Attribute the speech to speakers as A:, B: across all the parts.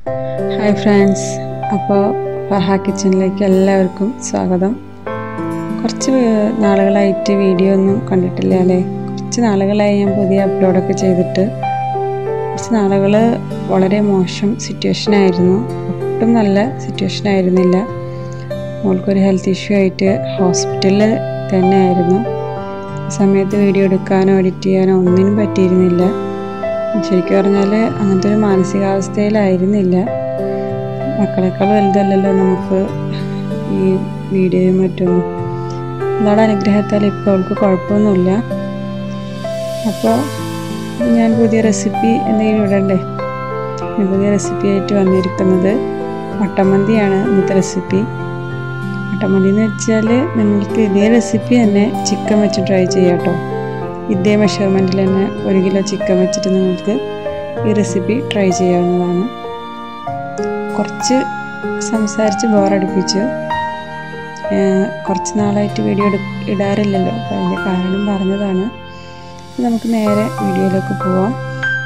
A: hi friends അപ്പോൾ ഫഹ കിച്ചണിലേക്ക് എല്ലാവർക്കും സ്വാഗതം കുറച്ച് നാളുകളായിട്ട് വീഡിയോ ഒന്നും കണ്ടിട്ടില്ല അല്ലേ കുറച്ച് നാളുകളായി ഞാൻ പുതിയ അപ്ലോഡൊക്കെ ചെയ്തിട്ട് കുറച്ച് നാളുകൾ വളരെ മോശം സിറ്റുവേഷൻ ആയിരുന്നു ഒട്ടും നല്ല സിറ്റുവേഷൻ ആയിരുന്നില്ല മോൾക്കൊരു ഹെൽത്ത് ഇഷ്യൂ ആയിട്ട് ഹോസ്പിറ്റലിൽ തന്നെ ആയിരുന്നു ആ സമയത്ത് വീഡിയോ എടുക്കാനോ എഡിറ്റ് ചെയ്യാനോ ഒന്നിനും പറ്റിയിരുന്നില്ല ശരിക്കും പറഞ്ഞാൽ അങ്ങനത്തെ ഒരു മാനസികാവസ്ഥയിലായിരുന്നില്ല മക്കളെക്കാൾ വലുതല്ലല്ലോ നമുക്ക് ഈ വീഡിയോയും മറ്റും എന്താണ് അനുഗ്രഹത്താൽ ഇപ്പോൾ അവൾക്ക് കുഴപ്പമൊന്നുമില്ല അപ്പോൾ ഞാൻ പുതിയ റെസിപ്പി എന്തെങ്കിലും ഇടണ്ടേ ഞാൻ പുതിയ റെസിപ്പി ആയിട്ട് വന്നിരിക്കുന്നത് മട്ടമന്തിയാണ് ഇന്നത്തെ റെസിപ്പി മട്ടമന്തി എന്ന് വെച്ചാൽ നിങ്ങൾക്ക് ഇതേ റെസിപ്പി തന്നെ ചിക്കൻ വെച്ച് ട്രൈ ചെയ്യാം കേട്ടോ ഇതേ മെഷർമെൻറ്റിൽ തന്നെ ഒരു കിലോ ചിക്കൻ വെച്ചിട്ട് നിങ്ങൾക്ക് ഈ റെസിപ്പി ട്രൈ ചെയ്യാവുന്നതാണ് കുറച്ച് സംസാരിച്ച് ബോറടിപ്പിച്ചു കുറച്ച് നാളായിട്ട് വീഡിയോ എടു ഇടാറില്ലല്ലോ അപ്പോൾ അതിൻ്റെ കാരണം പറഞ്ഞതാണ് നമുക്ക് നേരെ വീഡിയോയിലേക്ക് പോവാം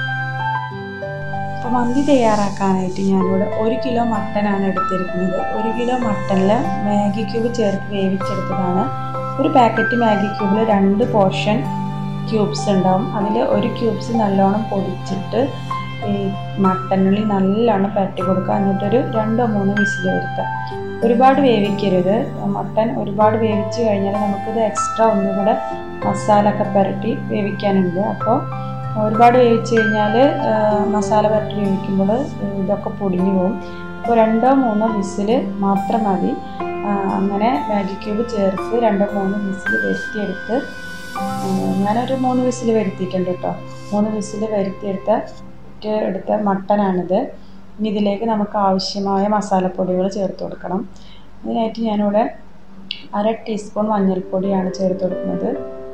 A: അപ്പോൾ മന്തി തയ്യാറാക്കാനായിട്ട് ഞാനിവിടെ ഒരു കിലോ മട്ടനാണ് എടുത്തിരിക്കുന്നത് ഒരു കിലോ മട്ടനിൽ മാഗി ക്യൂബ് ചേർത്ത് വേവിച്ചെടുത്തതാണ് ഒരു പാക്കറ്റ് മാഗി ക്യൂബിൽ രണ്ട് പോർഷൻ ക്യൂബ്സ് ഉണ്ടാവും അതിൽ ഒരു ക്യൂബ്സ് നല്ലോണം പൊടിച്ചിട്ട് ഈ മട്ടനുള്ളിൽ നല്ലോണം പരട്ടി കൊടുക്കുക എന്നിട്ടൊരു രണ്ടോ മൂന്നോ വിസിൽ വരുത്തുക ഒരുപാട് വേവിക്കരുത് മട്ടൻ ഒരുപാട് വേവിച്ച് കഴിഞ്ഞാൽ നമുക്കിത് എക്സ്ട്രാ ഒന്നുകൂടെ മസാല ഒക്കെ പുരട്ടി വേവിക്കാനുണ്ട് അപ്പോൾ ഒരുപാട് വേവിച്ച് കഴിഞ്ഞാൽ മസാല പുരട്ടി വേവിക്കുമ്പോൾ ഇതൊക്കെ പൊടിഞ്ഞു പോകും അപ്പോൾ രണ്ടോ മൂന്നോ വിസിൽ മാത്രം മതി അങ്ങനെ മാഗി ക്യൂബ് ചേർത്ത് രണ്ടോ മൂന്നോ വിസിൽ വരുത്തിയെടുത്ത് ഞാനൊരു മൂന്ന് വിസിൽ വരുത്തിയിട്ടുണ്ട് കേട്ടോ മൂന്ന് വിസിൽ വരുത്തിയെടുത്ത എടുത്ത മട്ടനാണിത് ഇനി ഇതിലേക്ക് നമുക്ക് ആവശ്യമായ മസാലപ്പൊടികൾ ചേർത്ത് കൊടുക്കണം അതിനായിട്ട് ഞാനിവിടെ അര ടീസ്പൂൺ മഞ്ഞൾപ്പൊടിയാണ് ചേർത്ത് കൊടുക്കുന്നത്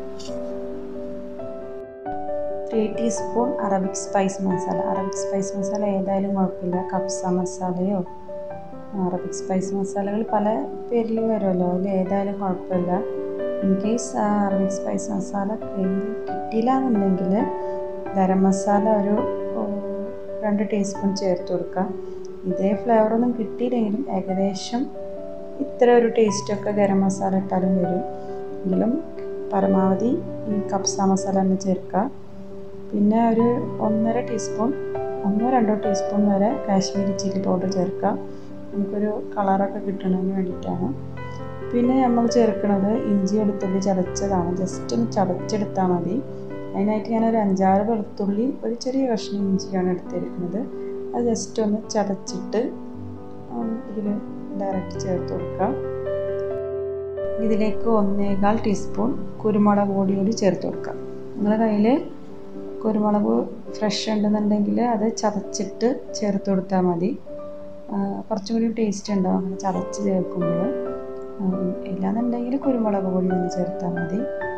A: three teaspoon Arabic spice masala Arabic spice masala ഏതായാലും കുഴപ്പമില്ല കപ്സ മസാലയോ അറബിക് സ്പൈസ് മസാലകൾ പല പേരിൽ വരുമല്ലോ അതിൽ ഏതായാലും കുഴപ്പമില്ല in case Arabic spice masala കയ്യിൽ കിട്ടിയില്ല എന്നുണ്ടെങ്കിൽ ഗരം മസാല ഒരു രണ്ട് ടീസ്പൂൺ ചേർത്ത് കൊടുക്കുക ഇതേ ഫ്ലേവറൊന്നും കിട്ടിയില്ലെങ്കിലും ഏകദേശം ഇത്ര ഒരു ടേസ്റ്റൊക്കെ ഗരം മസാല ഇട്ടാലും വരും എങ്കിലും പരമാവധി ഈ കപ്സ മസാല തന്നെ ചേർക്കുക പിന്നെ ഒരു ഒന്നര ടീസ്പൂൺ ഒന്നോ രണ്ടോ ടീസ്പൂൺ വരെ കാശ്മീരി ചില്ലി പൗഡർ ചേർക്കുക നമുക്കൊരു കളറൊക്കെ കിട്ടണതിന് വേണ്ടിയിട്ടാണ് പിന്നെ നമ്മൾ ചേർക്കുന്നത് ഇഞ്ചി വെളുത്തുള്ളി ചതച്ചതാണ് ജസ്റ്റ് ഒന്ന് ചതച്ചെടുത്താൽ മതി അതിനായിട്ട് ഞാനൊരു അഞ്ചാറ് വെളുത്തുള്ളി ഒരു ചെറിയ കഷ്ണം ഇഞ്ചിയാണ് എടുത്തിരിക്കുന്നത് അത് ജസ്റ്റ് ഒന്ന് ചതച്ചിട്ട് ഇതിൽ ഡയറക്റ്റ് ചേർത്ത് കൊടുക്കുക ഇതിലേക്ക് ഒന്നേകാൽ ടീസ്പൂൺ കുരുമുളക് പൊടി കൂടി ചേർത്ത് കൊടുക്കുക നിങ്ങളുടെ കയ്യിൽ കുരുമുളക് ഫ്രഷ് ഉണ്ടെന്നുണ്ടെങ്കിൽ അത് ചതച്ചിട്ട് ചേർത്ത് കൊടുത്താൽ മതി കുറച്ചും കൂടി ടേസ്റ്റ് ഉണ്ടാവും അങ്ങനെ ചതച്ച് ചേർക്കുമ്പോൾ ഇല്ലാന്നുണ്ടെങ്കിൽ കുരുമുളക് പൊടി ഒന്ന് ചേർത്താൽ മതി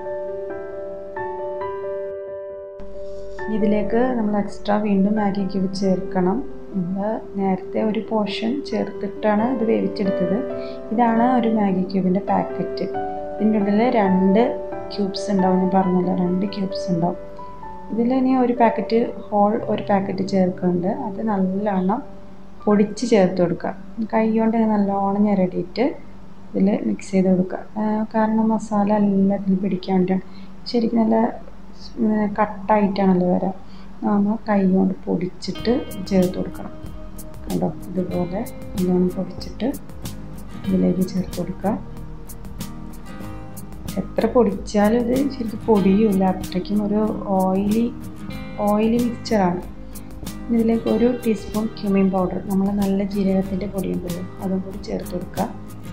A: ഇതിലേക്ക് നമ്മൾ എക്സ്ട്രാ വീണ്ടും മാഗി ക്യൂബ് ചേർക്കണം നമ്മൾ നേരത്തെ ഒരു പോർഷൻ ചേർത്തിട്ടാണ് ഇത് വേവിച്ചെടുത്തത് ഇതാണ് ഒരു മാഗി ക്യൂബിൻ്റെ പാക്കറ്റ് ഇതിൻ്റെ ഉള്ളിൽ രണ്ട് ക്യൂബ്സ് ഉണ്ടാവും ഞാൻ പറഞ്ഞല്ലോ രണ്ട് ക്യൂബ്സ് ഉണ്ടാവും ഇതിൽ ഇനി ഒരു പാക്കറ്റ് ഹോൾ ഒരു പാക്കറ്റ് ചേർക്കുന്നുണ്ട് അത് നല്ലോണം പൊടിച്ച് ചേർത്ത് കൊടുക്കുക കൈ കൊണ്ട് നല്ലോണം ഞെരടിയിട്ട് ഇതിൽ മിക്സ് ചെയ്ത് കൊടുക്കുക കാരണം മസാല എല്ലാത്തിലും പിടിക്കാൻ വേണ്ടിയാണ് ശരിക്കും നല്ല കട്ടായിട്ടാണല്ലോ വരാം നമ്മൾ കൈ കൊണ്ട് പൊടിച്ചിട്ട് ചേർത്ത് കൊടുക്കണം കണ്ടോ ഇതുപോലെ നല്ലോണം പൊടിച്ചിട്ട് ഇതിലേക്ക് ചേർത്ത് കൊടുക്കുക എത്ര പൊടിച്ചാലും ഇത് ശരിക്കും പൊടിയില്ല അത്രയ്ക്കും ഒരു ഓയിലി ഓയിലി മിക്സറാണ് ഇതിലേക്ക് ഒരു ടീസ്പൂൺ ക്യൂമിൻ പൗഡർ നമ്മൾ നല്ല ജീരകത്തിൻ്റെ പൊടിയുണ്ടല്ലോ അതും കൂടി ചേർത്ത് കൊടുക്കുക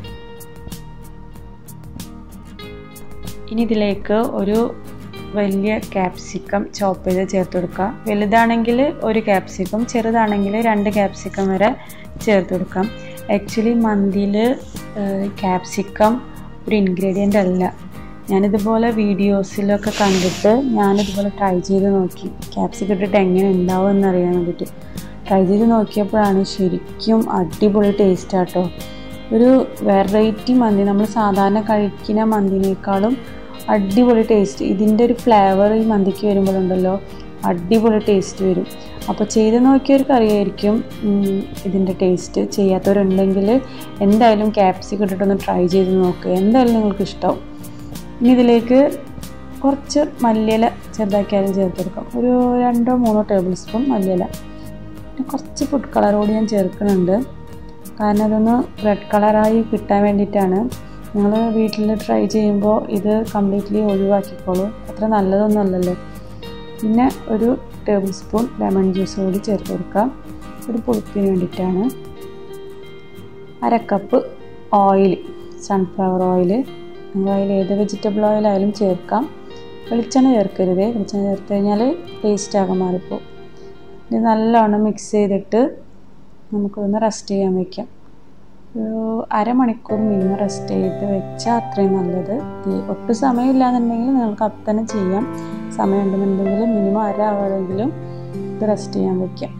A: ഇനി ഇതിലേക്ക് ഒരു വലിയ ക്യാപ്സിക്കം ചോപ്പ് ചെയ്ത് ചേർത്ത് കൊടുക്കുക വലുതാണെങ്കിൽ ഒരു ക്യാപ്സിക്കം ചെറുതാണെങ്കിൽ രണ്ട് ക്യാപ്സിക്കം വരെ ചേർത്ത് കൊടുക്കാം ആക്ച്വലി മന്തിയിൽ ക്യാപ്സിക്കം ഒരു ഇൻഗ്രീഡിയൻ്റ് അല്ല ഞാനിതുപോലെ വീഡിയോസിലൊക്കെ കണ്ടിട്ട് ഞാനിതുപോലെ ട്രൈ ചെയ്ത് നോക്കി ക്യാപ്സിക്കം ഇട്ടിട്ട് എങ്ങനെ ഉണ്ടാവും എന്നറിയാൻ വേണ്ടിയിട്ട് ട്രൈ ചെയ്ത് നോക്കിയപ്പോഴാണ് ശരിക്കും അടിപൊളി ടേസ്റ്റ് ആട്ടോ ഒരു വെറൈറ്റി മന്തി നമ്മൾ സാധാരണ കഴിക്കുന്ന മന്തിനേക്കാളും അടിപൊളി ടേസ്റ്റ് ഇതിൻ്റെ ഒരു ഫ്ലേവർ ഈ മന്തിക്ക് വരുമ്പോഴുണ്ടല്ലോ അടിപൊളി ടേസ്റ്റ് വരും അപ്പോൾ ചെയ്ത് നോക്കിയവർക്ക് അറിയായിരിക്കും ഇതിൻ്റെ ടേസ്റ്റ് ചെയ്യാത്തവരുണ്ടെങ്കിൽ എന്തായാലും ക്യാപ്സിക്കം ഇട്ടിട്ടൊന്ന് ട്രൈ ചെയ്ത് നോക്കുക എന്തായാലും നിങ്ങൾക്ക് ഇഷ്ടമാവും ഇനി ഇതിലേക്ക് കുറച്ച് മല്ലിയില ചെറുതാക്കിയാലും ചേർത്തെടുക്കാം ഒരു രണ്ടോ മൂന്നോ ടേബിൾ സ്പൂൺ മല്ലിയില പിന്നെ കുറച്ച് ഫുഡ് കളർ കൂടി ഞാൻ ചേർക്കുന്നുണ്ട് കാരണം അതൊന്ന് റെഡ് കളറായി കിട്ടാൻ വേണ്ടിയിട്ടാണ് നിങ്ങൾ വീട്ടിൽ ട്രൈ ചെയ്യുമ്പോൾ ഇത് കംപ്ലീറ്റ്ലി ഒഴിവാക്കിക്കോളൂ അത്ര നല്ലതൊന്നും അല്ലല്ലോ പിന്നെ ഒരു ടേബിൾ സ്പൂൺ ലെമൺ ജ്യൂസ് കൂടി ചേർത്ത് കൊടുക്കാം ഒരു പുളിപ്പിന് വേണ്ടിയിട്ടാണ് അര കപ്പ് ഓയിൽ സൺഫ്ലവർ ഓയിൽ നമ്മൾ അതിൽ ഏത് വെജിറ്റബിൾ ഓയിലായാലും ചേർക്കാം വെളിച്ചെണ്ണ ചേർക്കരുത് വെളിച്ചെണ്ണ ചേർത്ത് കഴിഞ്ഞാൽ ടേസ്റ്റ് ആകെ മാറിപ്പോവും ഇത് നല്ലോണം മിക്സ് ചെയ്തിട്ട് നമുക്കൊന്ന് റെസ്റ്റ് ചെയ്യാൻ വയ്ക്കാം ഒരു അരമണിക്കൂർ മിനിമം റെസ്റ്റ് ചെയ്ത് വെച്ചാൽ അത്രയും നല്ലത് ഈ ഒട്ടും സമയമില്ലാന്നുണ്ടെങ്കിൽ നിങ്ങൾക്ക് അപ്പം തന്നെ ചെയ്യാം സമയമുണ്ടെന്നുണ്ടെങ്കിൽ മിനിമം അര അവറെങ്കിലും ഇത് റെസ്റ്റ് ചെയ്യാൻ വയ്ക്കാം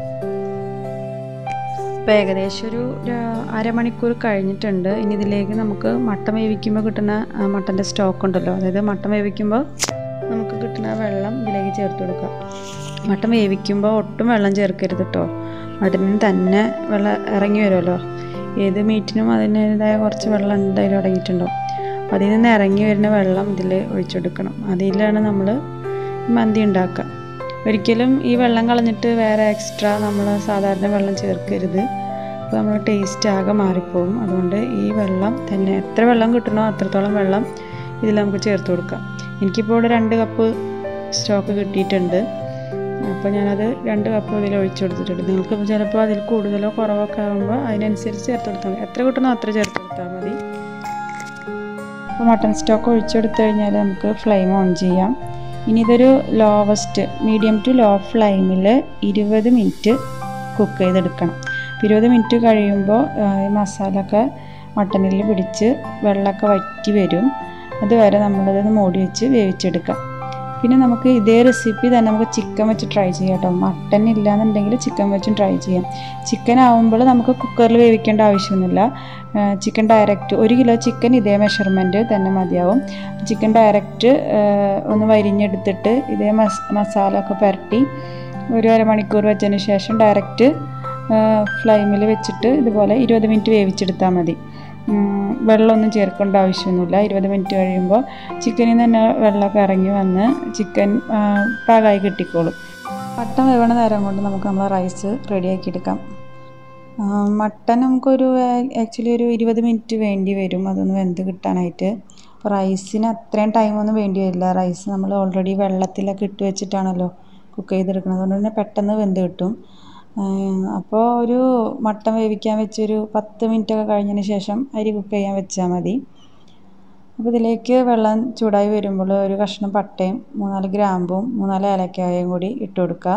A: ഇപ്പോൾ ഏകദേശം ഒരു അരമണിക്കൂർ കഴിഞ്ഞിട്ടുണ്ട് ഇനി ഇതിലേക്ക് നമുക്ക് മട്ടൻ വേവിക്കുമ്പോൾ കിട്ടുന്ന മട്ടൻ്റെ സ്റ്റോക്ക് ഉണ്ടല്ലോ അതായത് മട്ടൻ വേവിക്കുമ്പോൾ നമുക്ക് കിട്ടുന്ന വെള്ളം ഇതിലേക്ക് ചേർത്ത് കൊടുക്കാം മട്ടൻ വേവിക്കുമ്പോൾ ഒട്ടും വെള്ളം ചേർക്കരുത് കേട്ടോ മട്ടനിന് തന്നെ വെള്ളം ഇറങ്ങി വരുമല്ലോ ഏത് മീറ്റിനും അതിൻ്റേതായ കുറച്ച് വെള്ളം എന്തായാലും അടങ്ങിയിട്ടുണ്ടാവും അപ്പോൾ അതിൽ നിന്ന് ഇറങ്ങി വരുന്ന വെള്ളം ഇതിൽ ഒഴിച്ചെടുക്കണം അതിലാണ് നമ്മൾ മന്തി ഉണ്ടാക്കുക ഒരിക്കലും ഈ വെള്ളം കളഞ്ഞിട്ട് വേറെ എക്സ്ട്രാ നമ്മൾ സാധാരണ വെള്ളം ചേർക്കരുത് അപ്പോൾ നമ്മൾ ടേസ്റ്റ് ആകെ മാറിപ്പോകും അതുകൊണ്ട് ഈ വെള്ളം തന്നെ എത്ര വെള്ളം കിട്ടണോ അത്രത്തോളം വെള്ളം ഇതിൽ നമുക്ക് ചേർത്ത് കൊടുക്കാം എനിക്കിപ്പോൾ ഇവിടെ രണ്ട് കപ്പ് സ്റ്റോക്ക് കിട്ടിയിട്ടുണ്ട് അപ്പോൾ ഞാനത് രണ്ട് കപ്പ് ഇതിൽ ഒഴിച്ചു കൊടുത്തിട്ടുണ്ട് നിങ്ങൾക്ക് ചിലപ്പോൾ അതിൽ കൂടുതലോ കുറവൊക്കെ ആകുമ്പോൾ അതിനനുസരിച്ച് ചേർത്ത് കൊടുത്താൽ മതി എത്ര കിട്ടണോ അത്ര ചേർത്ത് കൊടുത്താൽ മതി അപ്പോൾ മട്ടൺ സ്റ്റോക്ക് ഒഴിച്ചെടുത്ത് കഴിഞ്ഞാൽ നമുക്ക് ഫ്ലെയിം ഓൺ ചെയ്യാം ഇനി ഇതൊരു ലോവസ്റ്റ് മീഡിയം ടു ലോ ഫ്ലെയിമിൽ ഇരുപത് മിനിറ്റ് കുക്ക് ചെയ്തെടുക്കണം ഇരുപത് മിനിറ്റ് കഴിയുമ്പോൾ ഈ മസാല ഒക്കെ മട്ടനിൽ പിടിച്ച് വെള്ളമൊക്കെ വറ്റി വരും അതുവരെ നമ്മളിത് മൂടി വെച്ച് വേവിച്ചെടുക്കാം പിന്നെ നമുക്ക് ഇതേ റെസിപ്പി തന്നെ നമുക്ക് ചിക്കൻ വെച്ച് ട്രൈ ചെയ്യാം കേട്ടോ മട്ടൻ ഇല്ലാന്നുണ്ടെങ്കിൽ ചിക്കൻ വെച്ചും ട്രൈ ചെയ്യാം ചിക്കൻ ആവുമ്പോൾ നമുക്ക് കുക്കറിൽ വേവിക്കേണ്ട ആവശ്യമൊന്നുമില്ല ചിക്കൻ ഡയറക്റ്റ് ഒരു കിലോ ചിക്കൻ ഇതേ മെഷർമെൻറ്റ് തന്നെ മതിയാവും ചിക്കൻ ഡയറക്റ്റ് ഒന്ന് വരിഞ്ഞെടുത്തിട്ട് ഇതേ മസ് മസാല ഒക്കെ പുരട്ടി ഒരു അരമണിക്കൂർ വെച്ചതിന് ശേഷം ഡയറക്റ്റ് ഫ്ലെയിമിൽ വെച്ചിട്ട് ഇതുപോലെ ഇരുപത് മിനിറ്റ് വേവിച്ചെടുത്താൽ മതി വെള്ളമൊന്നും ചേർക്കേണ്ട ആവശ്യമൊന്നുമില്ല ഇരുപത് മിനിറ്റ് കഴിയുമ്പോൾ ചിക്കനിൽ നിന്ന് തന്നെ വെള്ളമൊക്കെ ഇറങ്ങി വന്ന് ചിക്കൻ പാകമായി കിട്ടിക്കോളും മട്ടൻ വേവണ നേരം കൊണ്ട് നമുക്ക് നമ്മൾ റൈസ് റെഡിയാക്കി എടുക്കാം മട്ടൻ നമുക്കൊരു ആക്ച്വലി ഒരു ഇരുപത് മിനിറ്റ് വേണ്ടി വരും അതൊന്ന് വെന്ത് കിട്ടാനായിട്ട് അപ്പോൾ റൈസിന് അത്രയും ടൈമൊന്നും വേണ്ടി വരില്ല റൈസ് നമ്മൾ ഓൾറെഡി വെള്ളത്തിലൊക്കെ ഇട്ട് വെച്ചിട്ടാണല്ലോ കുക്ക് ചെയ്തെടുക്കുന്നത് അതുകൊണ്ട് തന്നെ പെട്ടെന്ന് വെന്ത് കിട്ടും അപ്പോൾ ഒരു മട്ടൻ വേവിക്കാൻ വെച്ചൊരു പത്ത് മിനിറ്റൊക്കെ കഴിഞ്ഞതിന് ശേഷം അരി കുക്ക് ചെയ്യാൻ വെച്ചാൽ മതി അപ്പോൾ ഇതിലേക്ക് വെള്ളം ചൂടായി വരുമ്പോൾ ഒരു കഷ്ണം പട്ടയും മൂന്നാല് ഗ്രാമ്പും മൂന്നാല് ഏലക്കായയും കൂടി ഇട്ട് കൊടുക്കുക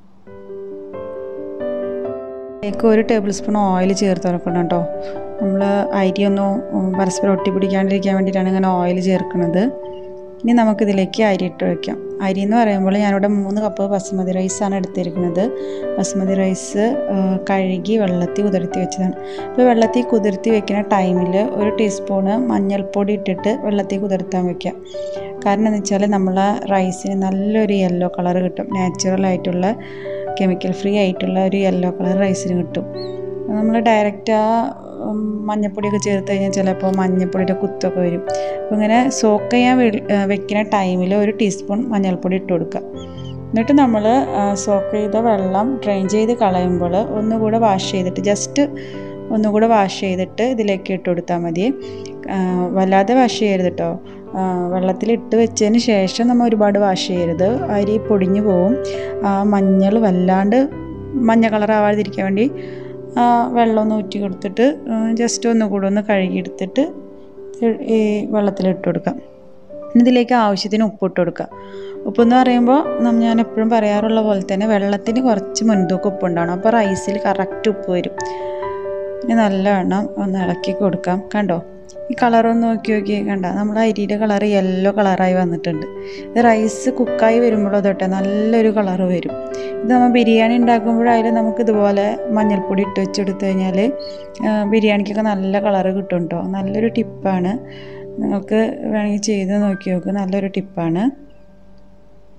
A: ഇതിലേക്ക് ഒരു ടേബിൾ സ്പൂൺ ഓയിൽ ചേർത്ത് കൊടുക്കണം കേട്ടോ നമ്മൾ അരിയൊന്നും പരസ്പരം ഒട്ടി പിടിക്കാണ്ടിരിക്കാൻ വേണ്ടിയിട്ടാണ് ഇങ്ങനെ ഓയിൽ ചേർക്കുന്നത് ഇനി നമുക്കിതിലേക്ക് അരി ഇട്ട് വയ്ക്കാം അരി എന്ന് പറയുമ്പോൾ ഞാനിവിടെ മൂന്ന് കപ്പ് ബസുമതി റൈസാണ് എടുത്തിരിക്കുന്നത് ബസുമതി റൈസ് കഴുകി വെള്ളത്തിൽ കുതിർത്തി വെച്ചതാണ് അപ്പോൾ വെള്ളത്തിൽ കുതിർത്തി വെക്കുന്ന ടൈമിൽ ഒരു ടീസ്പൂണ് മഞ്ഞൾപ്പൊടി ഇട്ടിട്ട് വെള്ളത്തിൽ കുതിർത്താൻ വയ്ക്കുക കാരണം എന്ന് വെച്ചാൽ നമ്മൾ റൈസിന് നല്ലൊരു യെല്ലോ കളർ കിട്ടും നാച്ചുറൽ ആയിട്ടുള്ള കെമിക്കൽ ഫ്രീ ആയിട്ടുള്ള ഒരു യെല്ലോ കളർ റൈസിന് കിട്ടും നമ്മൾ ഡയറക്റ്റ് ആ മഞ്ഞപ്പൊടിയൊക്കെ ചേർത്ത് കഴിഞ്ഞാൽ ചിലപ്പോൾ മഞ്ഞപ്പൊടിയുടെ കുത്തൊക്കെ വരും അപ്പോൾ ഇങ്ങനെ സോക്ക് ചെയ്യാൻ വെക്കുന്ന ടൈമിൽ ഒരു ടീസ്പൂൺ മഞ്ഞൾപ്പൊടി ഇട്ട് കൊടുക്കുക എന്നിട്ട് നമ്മൾ സോക്ക് ചെയ്ത വെള്ളം ഡ്രെയിൻ ചെയ്ത് കളയുമ്പോൾ ഒന്നുകൂടെ വാഷ് ചെയ്തിട്ട് ജസ്റ്റ് ഒന്നുകൂടെ വാഷ് ചെയ്തിട്ട് ഇതിലേക്ക് ഇട്ട് കൊടുത്താൽ മതി വല്ലാതെ വാഷ് ചെയ്യരുത് കേട്ടോ വെള്ളത്തിൽ ഇട്ട് വെച്ചതിന് ശേഷം നമ്മൾ ഒരുപാട് വാഷ് ചെയ്യരുത് അരി പൊടിഞ്ഞു പോവും മഞ്ഞൾ വല്ലാണ്ട് മഞ്ഞ കളർ ആവാതിരിക്കാൻ വേണ്ടി വെള്ളം ഒന്ന് ഊറ്റി കൊടുത്തിട്ട് ജസ്റ്റ് ഒന്ന് കൂടെ ഒന്ന് കഴുകിയെടുത്തിട്ട് ഈ വെള്ളത്തിലിട്ട് കൊടുക്കാം ഇതിലേക്ക് ആവശ്യത്തിന് ഉപ്പിട്ട് കൊടുക്കുക ഉപ്പെന്ന് പറയുമ്പോൾ ഞാൻ എപ്പോഴും പറയാറുള്ള പോലെ തന്നെ വെള്ളത്തിന് കുറച്ച് മുൻതൂക്കം ഉപ്പുണ്ടാവണം അപ്പോൾ റൈസിൽ കറക്റ്റ് ഉപ്പ് വരും ഇനി നല്ലവണ്ണം ഒന്ന് ഇളക്കി കൊടുക്കാം കണ്ടോ ഈ കളറൊന്ന് നോക്കി നോക്കി കണ്ട നമ്മുടെ അരിയുടെ കളർ യെല്ലോ കളറായി വന്നിട്ടുണ്ട് ഇത് റൈസ് കുക്കായി വരുമ്പോഴോ തൊട്ടേ നല്ലൊരു കളർ വരും ഇത് നമ്മൾ ബിരിയാണി ഉണ്ടാക്കുമ്പോഴായാലും നമുക്ക് ഇതുപോലെ മഞ്ഞൾപ്പൊടി ഇട്ട് വെച്ചെടുത്ത് കഴിഞ്ഞാൽ ബിരിയാണിക്കൊക്കെ നല്ല കളർ കിട്ടും കേട്ടോ നല്ലൊരു ടിപ്പാണ് നിങ്ങൾക്ക് വേണമെങ്കിൽ ചെയ്ത് നോക്കി നോക്ക് നല്ലൊരു ടിപ്പാണ്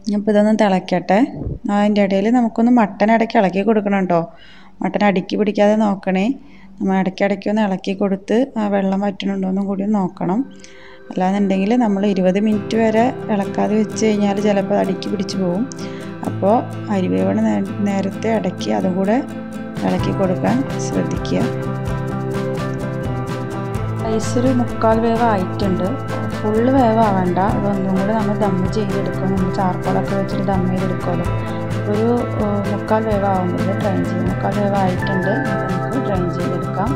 A: അപ്പോൾ ഇതൊന്ന് തിളയ്ക്കട്ടെ അതിൻ്റെ ഇടയിൽ നമുക്കൊന്ന് മട്ടൻ ഇടയ്ക്ക് ഇളക്കി കൊടുക്കണം കേട്ടോ മട്ടൻ അടുക്കി പിടിക്കാതെ നോക്കണേ നമ്മൾ ഇടയ്ക്കിടയ്ക്ക് ഒന്ന് ഇളക്കി കൊടുത്ത് ആ വെള്ളം വറ്റണുണ്ടോയെന്നും കൂടി ഒന്ന് നോക്കണം അല്ലാന്നുണ്ടെങ്കിൽ നമ്മൾ ഇരുപത് മിനിറ്റ് വരെ ഇളക്കാതെ വെച്ച് കഴിഞ്ഞാൽ ചിലപ്പോൾ അടുക്കി പിടിച്ച് പോകും അപ്പോൾ അരിവേവണ നേരത്തെ ഇടയ്ക്ക് അതും കൂടെ ഇളക്കി കൊടുക്കാൻ ശ്രദ്ധിക്കുക റൈസ് ഒരു മുക്കാൽ വേവ് ആയിട്ടുണ്ട് ഫുള്ള് വേവ് ആവണ്ട അതൊന്നും കൂടെ നമ്മൾ ദമ്മ് ചെയ്തെടുക്കും നമ്മൾ ചാർക്കോളൊക്കെ വെച്ചിട്ട് ദമ്മ് ചെയ്തെടുക്കുമല്ലോ ഒരു മുക്കാൽ വേവ് ആവുമ്പോൾ ഡ്രൈൻ ചെയ്യും മുക്കാൽ വേവ് ആയിട്ടുണ്ട് നമുക്ക് ഡ്രൈൻ ചെയ്തെടുക്കാം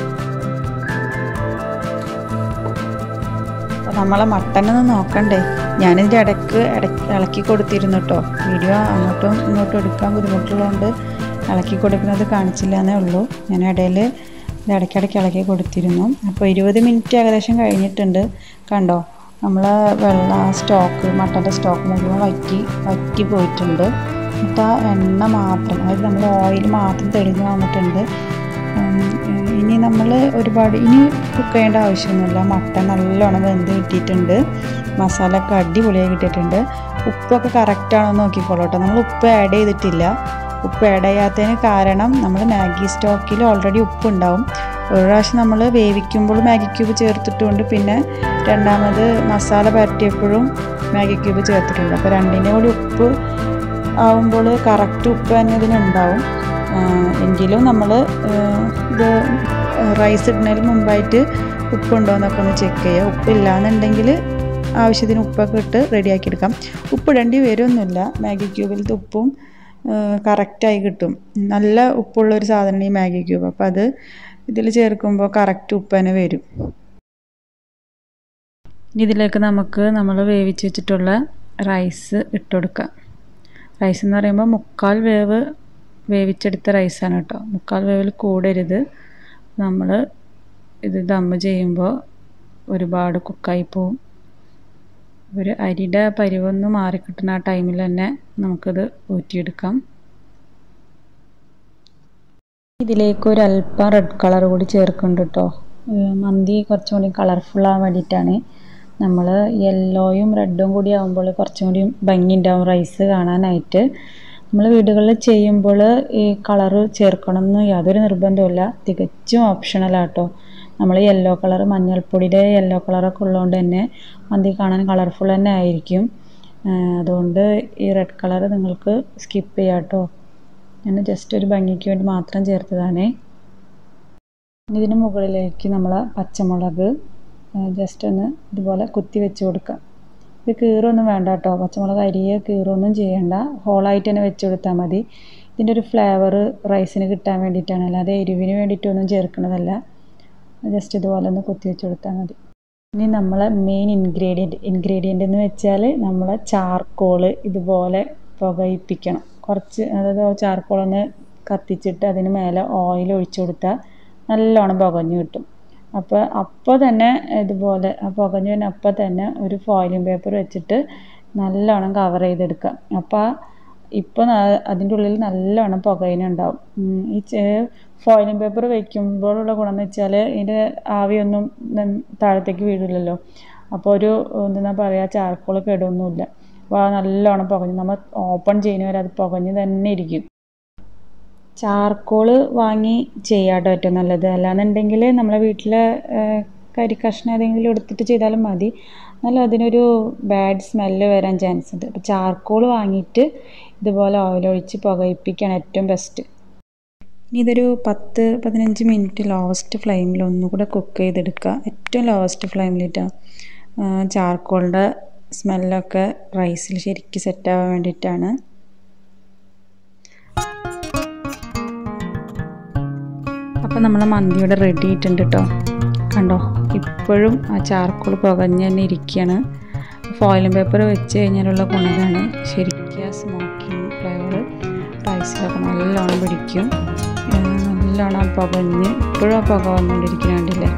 A: അപ്പോൾ നമ്മളെ മട്ടനൊന്ന് നോക്കണ്ടേ ഞാനിതിൻ്റെ ഇടയ്ക്ക് ഇടയ്ക്ക് ഇളക്കി കൊടുത്തിരുന്നു കേട്ടോ വീഡിയോ അങ്ങോട്ടും ഇങ്ങോട്ടും എടുക്കാൻ ബുദ്ധിമുട്ടുള്ളതുകൊണ്ട് ഇളക്കി കൊടുക്കുന്നത് കാണിച്ചില്ല എന്നേ ഉള്ളൂ ഞാൻ ഇടയിൽ ഇത് ഇടയ്ക്കിടയ്ക്ക് ഇളക്കി കൊടുത്തിരുന്നു അപ്പോൾ ഇരുപത് മിനിറ്റ് ഏകദേശം കഴിഞ്ഞിട്ടുണ്ട് കണ്ടോ നമ്മൾ വെള്ള സ്റ്റോക്ക് മട്ടൻ്റെ സ്റ്റോക്ക് മുഴുവൻ വറ്റി വറ്റി പോയിട്ടുണ്ട് എന്നിട്ട് ആ എണ്ണ മാത്രം അതായത് നമ്മൾ ഓയിൽ മാത്രം തെളിഞ്ഞ് വന്നിട്ടുണ്ട് ഇനി നമ്മൾ ഒരുപാട് ഇനി കുക്ക് ചെയ്യേണ്ട ആവശ്യമൊന്നുമില്ല മട്ടൻ നല്ലോണം വെന്ത് കിട്ടിയിട്ടുണ്ട് മസാല ഒക്കെ അടിപൊളിയായി കിട്ടിയിട്ടുണ്ട് ഉപ്പൊക്കെ കറക്റ്റാണോ നോക്കിക്കോളൂ കേട്ടോ നമ്മൾ ഉപ്പ് ആഡ് ചെയ്തിട്ടില്ല ഉപ്പ് ആഡ് ചെയ്യാത്തതിന് കാരണം നമ്മൾ മാഗി സ്റ്റോക്കിൽ ഓൾറെഡി ഉപ്പ് ഉണ്ടാവും ഒരു പ്രാവശ്യം നമ്മൾ വേവിക്കുമ്പോൾ മാഗി ക്യൂബ് ചേർത്തിട്ടുണ്ട് പിന്നെ രണ്ടാമത് മസാല പരട്ടിയപ്പോഴും മാഗി ക്യൂബ് ചേർത്തിട്ടുണ്ട് അപ്പോൾ രണ്ടിൻ്റെ കൂടി ഉപ്പ് ആവുമ്പോൾ കറക്റ്റ് ഉപ്പ് തന്നെ ഇതിനുണ്ടാവും എങ്കിലും നമ്മൾ ഇത് റൈസ് ഇടുന്നതിന് മുമ്പായിട്ട് ഉപ്പുണ്ടോ എന്നൊക്കെ ഒന്ന് ചെക്ക് ചെയ്യുക ഉപ്പില്ലാന്നുണ്ടെങ്കിൽ ആവശ്യത്തിന് ഉപ്പൊക്കെ ഇട്ട് റെഡിയാക്കി എടുക്കാം ഉപ്പിടേണ്ടി വരുമൊന്നുമില്ല മാഗി ക്യൂബിലത്തെ ഉപ്പും കറക്റ്റായി കിട്ടും നല്ല ഉപ്പുള്ളൊരു സാധനമാണ് ഈ മാഗി ക്യൂബ് അപ്പോൾ അത് ഇതിൽ ചേർക്കുമ്പോൾ കറക്റ്റ് ഉപ്പ് തന്നെ വരും ഇതിലേക്ക് നമുക്ക് നമ്മൾ വേവിച്ച് വെച്ചിട്ടുള്ള റൈസ് ഇട്ട് കൊടുക്കാം റൈസ് എന്ന് പറയുമ്പോൾ മുക്കാൽ വേവ് വേവിച്ചെടുത്ത റൈസാണ് കേട്ടോ മുക്കാൽ വേവിൽ കൂടരുത് നമ്മൾ ഇത് ദമ്മ് ചെയ്യുമ്പോൾ ഒരുപാട് കുക്കായി പോവും ഒരു അരിയുടെ പരിവൊന്ന് മാറിക്കിട്ടുന്ന ആ ടൈമിൽ തന്നെ നമുക്കിത് ഊറ്റിയെടുക്കാം ഇതിലേക്ക് ഒരു അല്പം റെഡ് കളർ കൂടി ചേർക്കുന്നുണ്ട് കേട്ടോ മന്തി കുറച്ചും കൂടി കളർഫുൾ ആവാൻ വേണ്ടിയിട്ടാണ് നമ്മൾ യെല്ലോയും റെഡും കൂടി ആകുമ്പോൾ കുറച്ചും കൂടി ഭംഗി ഉണ്ടാവും റൈസ് കാണാനായിട്ട് നമ്മൾ വീടുകളിൽ ചെയ്യുമ്പോൾ ഈ കളറ് ചേർക്കണമെന്ന് യാതൊരു നിർബന്ധമില്ല തികച്ചും ഓപ്ഷണലാട്ടോ നമ്മൾ യെല്ലോ കളർ മഞ്ഞൾപ്പൊടിയുടെ യെല്ലോ കളറൊക്കെ ഉള്ളതുകൊണ്ട് തന്നെ മന്തി കാണാൻ കളർഫുൾ തന്നെ ആയിരിക്കും അതുകൊണ്ട് ഈ റെഡ് കളർ നിങ്ങൾക്ക് സ്കിപ്പ് ചെയ്യാം കേട്ടോ ഞാൻ ജസ്റ്റ് ഒരു ഭംഗിക്ക് വേണ്ടി മാത്രം ചേർത്തതാണേ ഇതിന് മുകളിലേക്ക് നമ്മൾ പച്ചമുളക് ജസ്റ്റ് ഒന്ന് ഇതുപോലെ കുത്തി വെച്ച് കൊടുക്കാം ഇത് കീറൊന്നും വേണ്ട കേട്ടോ പച്ചമുളക് അരിയെ കീറൊന്നും ചെയ്യണ്ട ഹോളായിട്ട് തന്നെ വെച്ച് കൊടുത്താൽ മതി ഇതിൻ്റെ ഒരു ഫ്ലേവർ റൈസിന് കിട്ടാൻ വേണ്ടിയിട്ടാണ് അല്ലാതെ എരിവിന് വേണ്ടിയിട്ടൊന്നും ചേർക്കണതല്ല ജസ്റ്റ് ഇതുപോലെ ഒന്ന് കുത്തി വെച്ച് കൊടുത്താൽ മതി ഇനി നമ്മളെ മെയിൻ ഇൻഗ്രീഡിയൻറ്റ് ഇൻഗ്രീഡിയൻ്റ് എന്ന് വെച്ചാൽ നമ്മളെ ചാർക്കോള് ഇതുപോലെ പുകയിപ്പിക്കണം കുറച്ച് അതായത് ചാർക്കോളൊന്ന് കത്തിച്ചിട്ട് അതിന് മേലെ ഓയിൽ ഒഴിച്ചു കൊടുത്താൽ നല്ലോണം പുകഞ്ഞ് കിട്ടും അപ്പോൾ അപ്പോൾ തന്നെ ഇതുപോലെ ആ പുകഞ്ഞ് തന്നെ അപ്പോൾ തന്നെ ഒരു ഫോയിലിംഗ് പേപ്പർ വെച്ചിട്ട് നല്ലോണം കവർ ചെയ്തെടുക്കുക അപ്പോൾ ഇപ്പോൾ അതിൻ്റെ ഉള്ളിൽ നല്ലോണം പുകയിനുണ്ടാവും ഈ ഫോയിലിംഗ് പേപ്പർ വയ്ക്കുമ്പോഴുള്ള ഗുണം എന്ന് വെച്ചാൽ ഇതിൻ്റെ ആവിയൊന്നും താഴത്തേക്ക് വീഴില്ലല്ലോ അപ്പോൾ ഒരു എന്താ പറയുക ചാർക്കോൾ കേടൊന്നുമില്ല അപ്പോൾ നല്ലോണം പുകഞ്ഞ് നമ്മൾ ഓപ്പൺ ചെയ്യുന്നവരെ അത് പുകഞ്ഞ് തന്നെ ഇരിക്കും ചാർക്കോൾ വാങ്ങി ചെയ്യാട്ടോ ഏറ്റവും നല്ലത് അല്ലാന്നുണ്ടെങ്കിൽ നമ്മളെ വീട്ടിലെ കരി കഷ്ണം ഏതെങ്കിലും എടുത്തിട്ട് ചെയ്താലും മതി എന്നാലും അതിനൊരു ബാഡ് സ്മെല്ല് വരാൻ ചാൻസ് ഉണ്ട് അപ്പോൾ ചാർക്കോൾ വാങ്ങിയിട്ട് ഇതുപോലെ ഓയിൽ ഒഴിച്ച് പുകയിപ്പിക്കുകയാണ് ഏറ്റവും ബെസ്റ്റ് ഇനി ഇതൊരു പത്ത് പതിനഞ്ച് മിനിറ്റ് ലോവസ്റ്റ് ഫ്ലെയിമിൽ ഒന്നുകൂടെ കുക്ക് ചെയ്തെടുക്കുക ഏറ്റവും ലോവസ്റ്റ് ഫ്ലെയിമിലിട്ടാണ് ചാർക്കോളിൻ്റെ സ്മെല്ലൊക്കെ റൈസിൽ ശരിക്കും സെറ്റാവാൻ വേണ്ടിയിട്ടാണ് അപ്പോൾ നമ്മളെ മന്തിയുടെ റെഡി ആയിട്ടുണ്ട് കേട്ടോ കണ്ടോ ഇപ്പോഴും ആ ചാർക്കോൾ പുകഞ്ഞ് തന്നെ ഇരിക്കുകയാണ് ഫോയിലിംഗ് പേപ്പർ വെച്ച് കഴിഞ്ഞാലുള്ള ഗുണമാണ് ശരിക്കും ആ സ്മോക്കിംഗ് ഫ്ലേവർ റൈസിലൊക്കെ നല്ലോണം പിടിക്കും നല്ലോണം പുകഞ്ഞ് ഇപ്പോഴും ആ പുക വന്നുകൊണ്ടിരിക്കുന്നുണ്ടല്ലേ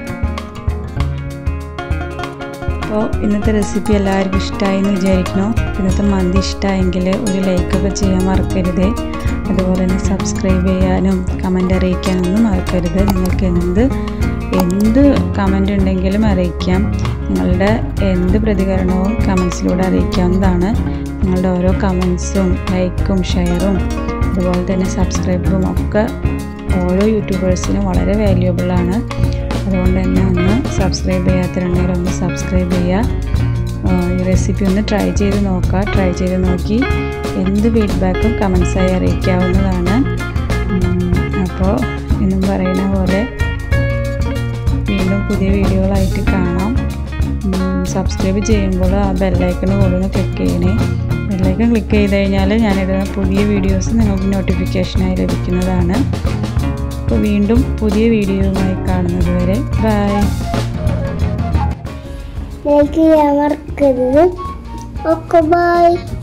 A: അപ്പോൾ ഇന്നത്തെ റെസിപ്പി എല്ലാവർക്കും ഇഷ്ടമായി എന്ന് വിചാരിക്കണോ ഇന്നത്തെ മന്തി ഇഷ്ടമായെങ്കിൽ ഒരു ലൈക്കൊക്കെ ചെയ്യാൻ മറക്കരുത് അതുപോലെ തന്നെ സബ്സ്ക്രൈബ് ചെയ്യാനും കമൻ്റ് അറിയിക്കാനൊന്നും മറക്കരുത് നിങ്ങൾക്ക് എന്ത് എന്ത് കമൻ്റ് ഉണ്ടെങ്കിലും അറിയിക്കാം നിങ്ങളുടെ എന്ത് പ്രതികരണവും കമൻസിലൂടെ അറിയിക്കാവുന്നതാണ് നിങ്ങളുടെ ഓരോ കമൻസും ലൈക്കും ഷെയറും അതുപോലെ തന്നെ സബ്സ്ക്രൈബും ഒക്കെ ഓരോ യൂട്യൂബേഴ്സിനും വളരെ വാല്യുബിളാണ് അതുകൊണ്ട് തന്നെ ഒന്ന് സബ്സ്ക്രൈബ് ചെയ്യാത്തിട്ടുണ്ടെങ്കിൽ ഒന്ന് സബ്സ്ക്രൈബ് ചെയ്യുക ഈ റെസിപ്പി ഒന്ന് ട്രൈ ചെയ്ത് നോക്കുക ട്രൈ ചെയ്ത് നോക്കി എന്ത് ഫീഡ്ബാക്കും കമൻസായി അറിയിക്കാവുന്നതാണ് അപ്പോൾ എന്നും പറയുന്ന പോലെ വീണ്ടും പുതിയ വീഡിയോകളായിട്ട് കാണാം സബ്സ്ക്രൈബ് ചെയ്യുമ്പോൾ ആ ബെല്ലൈക്കണ് കൂടെ ഒന്ന് ക്ലിക്ക് ചെയ്യണേ ബെല്ലൈക്കൺ ക്ലിക്ക് ചെയ്ത് കഴിഞ്ഞാൽ ഞാനിടുന്ന പുതിയ വീഡിയോസ് നിങ്ങൾക്ക് നോട്ടിഫിക്കേഷനായി ലഭിക്കുന്നതാണ് അപ്പോൾ വീണ്ടും പുതിയ വീഡിയോയുമായി കാണുന്നത് വരെ ബൈ
B: ലൈക്ക് ചെയ്യാൻ മറക്കരുത് ഓക്കെ ബൈ